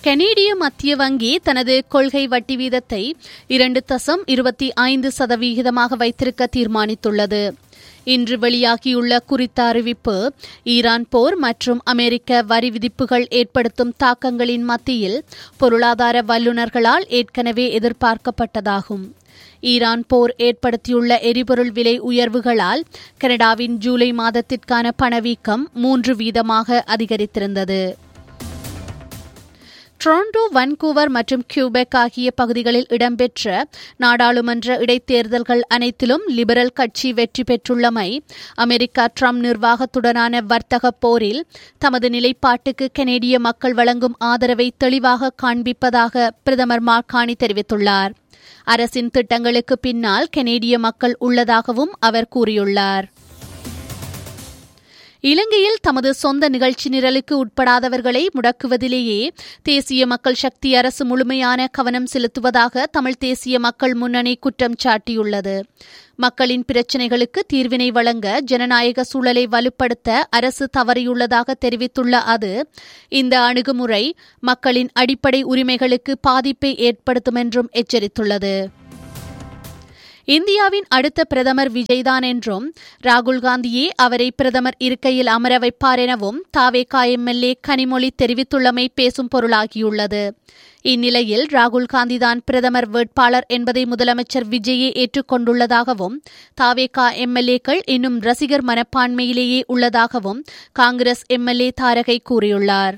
கனேடிய மத்திய வங்கி தனது கொள்கை வட்டி வீதத்தை இரண்டு தசம் இருபத்தி ஐந்து சதவிகிதமாக வைத்திருக்க தீர்மானித்துள்ளது இன்று வெளியாகியுள்ள குறித்த அறிவிப்பு ஈரான் போர் மற்றும் அமெரிக்க வரி விதிப்புகள் ஏற்படுத்தும் தாக்கங்களின் மத்தியில் பொருளாதார வல்லுநர்களால் ஏற்கனவே எதிர்பார்க்கப்பட்டதாகும் ஈரான் போர் ஏற்படுத்தியுள்ள எரிபொருள் விலை உயர்வுகளால் கனடாவின் ஜூலை மாதத்திற்கான பணவீக்கம் மூன்று வீதமாக அதிகரித்திருந்தது டொரண்டோ வன்கூவர் மற்றும் கியூபெக் ஆகிய பகுதிகளில் இடம்பெற்ற நாடாளுமன்ற இடைத்தேர்தல்கள் அனைத்திலும் லிபரல் கட்சி வெற்றி பெற்றுள்ளமை அமெரிக்கா ட்ரம்ப் நிர்வாகத்துடனான வர்த்தக போரில் தமது நிலைப்பாட்டுக்கு கனேடிய மக்கள் வழங்கும் ஆதரவை தெளிவாக காண்பிப்பதாக பிரதமர் மார்கானி தெரிவித்துள்ளார் அரசின் திட்டங்களுக்கு பின்னால் கனேடிய மக்கள் உள்ளதாகவும் அவர் கூறியுள்ளார் இலங்கையில் தமது சொந்த நிகழ்ச்சி நிரலுக்கு உட்படாதவர்களை முடக்குவதிலேயே தேசிய மக்கள் சக்தி அரசு முழுமையான கவனம் செலுத்துவதாக தமிழ் தேசிய மக்கள் முன்னணி குற்றம் சாட்டியுள்ளது மக்களின் பிரச்சினைகளுக்கு தீர்வினை வழங்க ஜனநாயக சூழலை வலுப்படுத்த அரசு தவறியுள்ளதாக தெரிவித்துள்ள அது இந்த அணுகுமுறை மக்களின் அடிப்படை உரிமைகளுக்கு பாதிப்பை ஏற்படுத்தும் என்றும் எச்சரித்துள்ளது இந்தியாவின் அடுத்த பிரதமர் விஜய்தான் என்றும் ராகுல் காந்தியே அவரை பிரதமர் இருக்கையில் அமர வைப்பார் எனவும் தாவேகா எம்எல்ஏ கனிமொழி தெரிவித்துள்ளமை பேசும் பொருளாகியுள்ளது இந்நிலையில் ராகுல் காந்திதான் பிரதமர் வேட்பாளர் என்பதை முதலமைச்சர் விஜயே ஏற்றுக்கொண்டுள்ளதாகவும் தாவேகா எம்எல்ஏக்கள் இன்னும் ரசிகர் மனப்பான்மையிலேயே உள்ளதாகவும் காங்கிரஸ் எம்எல்ஏ தாரகை கூறியுள்ளார்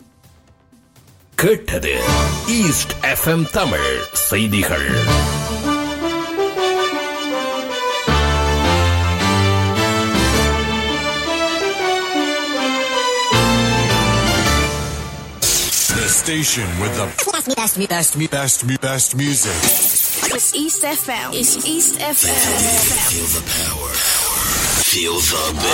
கேட்டது ஈஸ்ட் எஃப்எம் தமிழ் செய்திகள் The station with the Best, me, best, me, best, me, best, me, best music. It's East FM. It's East FM. Feel the power. Feel the